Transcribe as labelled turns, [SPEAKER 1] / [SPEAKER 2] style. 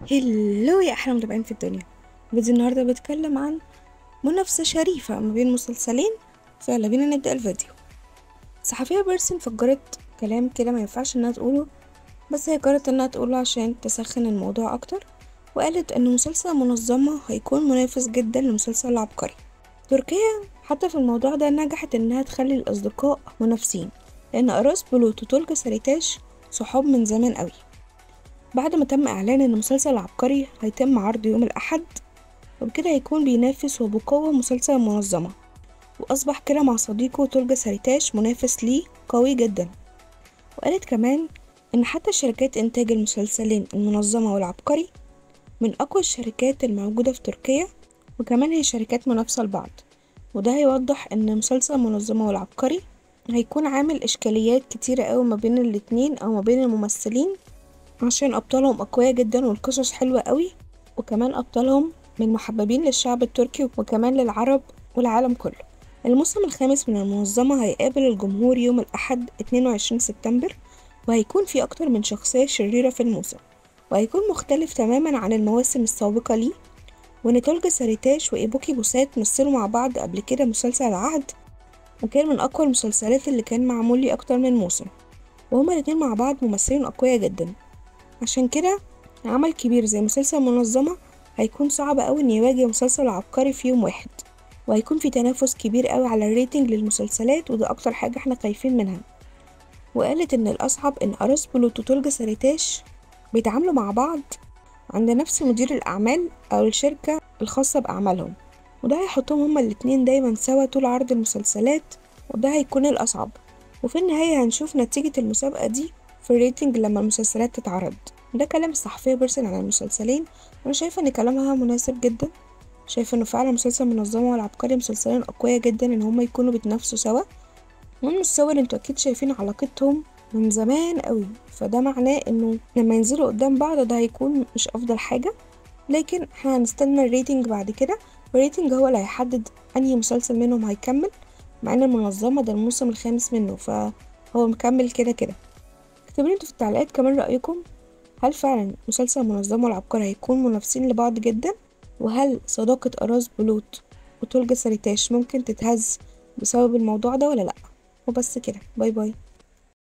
[SPEAKER 1] هلو يا احلى متابعين في الدنيا فيديو النهارده بيتكلم عن منافسة شريفة ما بين مسلسلين فيلا بينا نبدأ الفيديو صحفية بيرسون فجرت كلام كده ما ينفعش انها تقوله بس هي قررت انها تقوله عشان تسخن الموضوع اكتر وقالت ان مسلسل منظمة هيكون منافس جدا لمسلسل العبقري تركيا حتى في الموضوع ده نجحت انها تخلي الاصدقاء منافسين لان اراس بلوت وتولجا ساريتاش صحاب من زمان قوي بعد ما تم إعلان إن مسلسل العبقري هيتم عرضه يوم الأحد وبكده هيكون بينافس وبقوة مسلسل المنظمة وأصبح كده مع صديقه تولجا ساريتاش منافس ليه قوي جدا وقالت كمان إن حتى شركات إنتاج المسلسلين المنظمة والعبقري من أقوى الشركات الموجودة في تركيا وكمان هي شركات منافسة لبعض وده هيوضح إن مسلسل المنظمة والعبقري هيكون عامل إشكاليات كتيرة أوي ما بين الاتنين أو ما بين الممثلين عشان أبطالهم أقوياء جدا والقصص حلوة قوي وكمان أبطالهم من محببين للشعب التركي وكمان للعرب والعالم كله الموسم الخامس من المنظمة هيقابل الجمهور يوم الأحد 22 سبتمبر وهيكون في أكتر من شخصية شريرة في الموسم وهيكون مختلف تماما عن المواسم السابقة ليه وإن تولجا ساريتاش وإيبوكي بوسات مثلوا مع بعض قبل كده مسلسل العهد وكان من أقوى المسلسلات اللي كان معمول لي أكتر من موسم وهما الاتنين مع بعض ممثلين أقوياء جدا عشان كده عمل كبير زي مسلسل منظمة هيكون صعب أوي إن يواجه مسلسل عبقري في يوم واحد وهيكون في تنافس كبير أوي على الريتنج للمسلسلات وده أكتر حاجة احنا خايفين منها وقالت إن الأصعب إن أراس بلوت وتولجا ساريتاش بيتعاملوا مع بعض عند نفس مدير الأعمال أو الشركة الخاصة بأعمالهم وده هيحطهم هما الاتنين دايما سوا طول عرض المسلسلات وده هيكون الأصعب وفي النهاية هنشوف نتيجة المسابقة دي في الريتنج لما المسلسلات تتعرض ده كلام الصحفية بيرسل عن المسلسلين وأنا شايفة إن كلامها مناسب جدا شايفة إنه فعلا مسلسل منظمة والعبقري مسلسلين أقوياء جدا إن هما يكونوا بيتنافسوا سوا ومن الصور انتوا أكيد شايفين علاقتهم من زمان قوي فده معناه إنه لما ينزلوا قدام بعض ده هيكون مش أفضل حاجة لكن احنا هنستنى الريتنج بعد كده والريتنج هو اللي هيحدد أنهي مسلسل منهم هيكمل مع إن المنظمة ده الموسم الخامس منه فهو مكمل كده كده اكتبوا انتوا في التعليقات كمان رأيكم هل فعلا مسلسل منظمة والعبقري هيكون منافسين لبعض جدا وهل صداقة أراس بلوت وتولجا ساريتاش ممكن تتهز بسبب الموضوع ده ولا لأ وبس كده باي باي